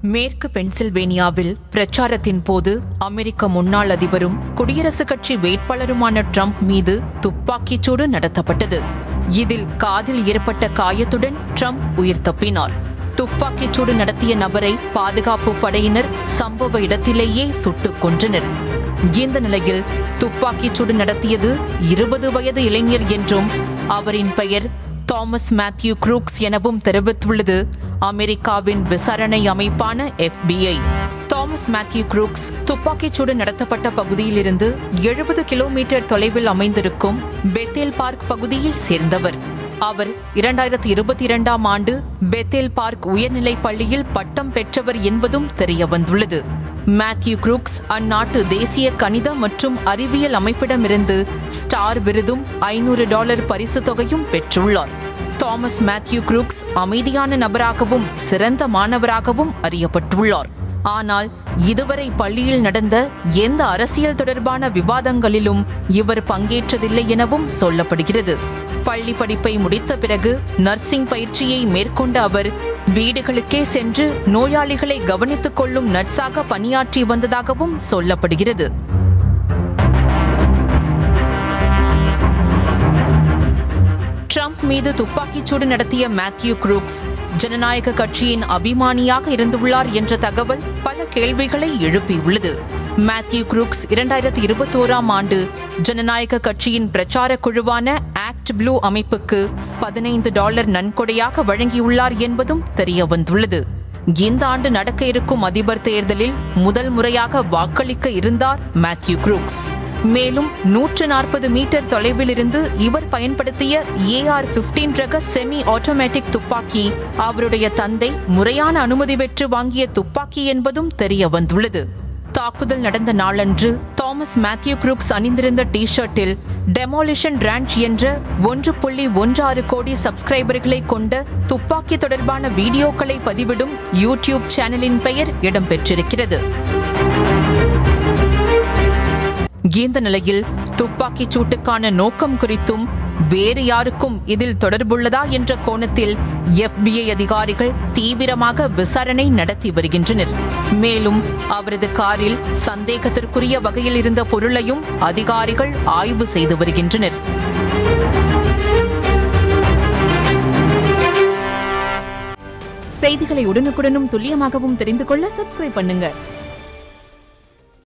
மேற்கு பென்சில்வேனியாவில் பிரச்சாரத்தின் போது அமெரிக்க முன்னாள் அதிபரும் குடியரசுக் கட்சி வேட்பாளருமான ட்ரம்ப் மீது துப்பாக்கிச் சூடு நடத்தப்பட்டது இதில் காதில் ஏற்பட்ட காயத்துடன் ட்ரம்ப் உயிர் தப்பினார் துப்பாக்கிச் சூடு நடத்திய நபரை பாதுகாப்பு படையினர் சம்பவ இடத்திலேயே சுட்டுக் கொன்றனர் இந்த நிலையில் துப்பாக்கிச் சூடு நடத்தியது இருபது வயது இளைஞர் என்றும் அவரின் பெயர் தாமஸ் மேத்யூ குரூக்ஸ் எனவும் தெரிவித்துள்ளது அமெரிக்காவின் விசாரணை அமைப்பான FBI தாமஸ் மேத்யூ குரூக்ஸ் துப்பாக்கிச்சூடு நடத்தப்பட்ட பகுதியிலிருந்து எழுபது கிலோமீட்டர் தொலைவில் அமைந்திருக்கும் பெத்தேல் பார்க் பகுதியை சேர்ந்தவர் அவர் இரண்டாயிரத்தி இருபத்தி இரண்டாம் ஆண்டு பெத்தேல் பார்க் உயர்நிலைப் பள்ளியில் பட்டம் பெற்றவர் என்பதும் தெரியவந்துள்ளது மேத்யூ குரூக்ஸ் அந்நாட்டு தேசிய கணித மற்றும் அறிவியல் அமைப்பிடமிருந்து ஸ்டார் விருதும் ஐநூறு டாலர் பரிசுத் தொகையும் பெற்றுள்ளார் தாமஸ் மேத்யூ குரூக்ஸ் அமைதியான நபராகவும் சிறந்த மாணவராகவும் அறியப்பட்டுள்ளார் ஆனால் இதுவரை பள்ளியில் நடந்த எந்த அரசியல் தொடர்பான விவாதங்களிலும் இவர் பங்கேற்றதில்லை எனவும் சொல்லப்படுகிறது பள்ளி படிப்பை முடித்த பிறகு நர்சிங் பயிற்சியை மேற்கொண்ட அவர் வீடுகளுக்கே சென்று நோயாளிகளை கவனித்துக் கொள்ளும் நர்ஸாக பணியாற்றி வந்ததாகவும் சொல்லப்படுகிறது ட்ரம்ப் மீது துப்பாக்கிச்சூடு நடத்திய மேத்யூ குரூக்ஸ் ஜனநாயக கட்சியின் அபிமானியாக இருந்துள்ளார் என்ற தகவல் பல கேள்விகளை எழுப்பியுள்ளது மேத்யூ குரூக்ஸ் இரண்டாயிரத்தி இருபத்தோராம் ஆண்டு ஜனநாயக கட்சியின் பிரச்சார குழுவான ஆக்ட் ப்ளூ அமைப்புக்கு பதினைந்து டாலர் நன்கொடையாக வழங்கியுள்ளார் என்பதும் தெரியவந்துள்ளது இந்த ஆண்டு நடக்க இருக்கும் அதிபர் தேர்தலில் முதல் முறையாக வாக்களிக்க இருந்தார் மேத்யூ குரூக்ஸ் மேலும் நூற்று நாற்பது மீட்டர் தொலைவில் இருந்து இவர் பயன்படுத்திய ஏஆர் பிப்டீன் ரக செமி ஆட்டோமேட்டிக் துப்பாக்கி அவருடைய தந்தை முறையான அனுமதி பெற்று வாங்கிய துப்பாக்கி என்பதும் தெரிய வந்துள்ளது தாக்குதல் நடந்த நாளன்று தாமஸ் மேத்யூ குரூக்ஸ் அணிந்திருந்த டி ஷர்ட்டில் டெமாலிஷன் ரேஞ்ச் என்ற ஒன்று புள்ளி ஒன்றாறு கோடி சப்ஸ்கிரைபர்களை கொண்ட துப்பாக்கி தொடர்பான வீடியோக்களை பதிவிடும் யூடியூப் சேனலின் பெயர் இடம்பெற்றிருக்கிறது இந்த நிலையில் துப்பாக்கிச் சூட்டுக்கான நோக்கம் குறித்தும் வேறு யாருக்கும் இதில் தொடர்புள்ளதா என்ற கோணத்தில் FBI அதிகாரிகள் தீவிரமாக விசாரணை நடத்தி வருகின்றனர் மேலும் அவரது காரில் சந்தேகத்திற்குரிய வகையில் இருந்த பொருளையும் அதிகாரிகள் ஆய்வு செய்து வருகின்றனர் செய்திகளை உடனுக்குடனும் துல்லியமாகவும் தெரிந்து கொள்ள சப்ஸ்கிரைப் பண்ணுங்க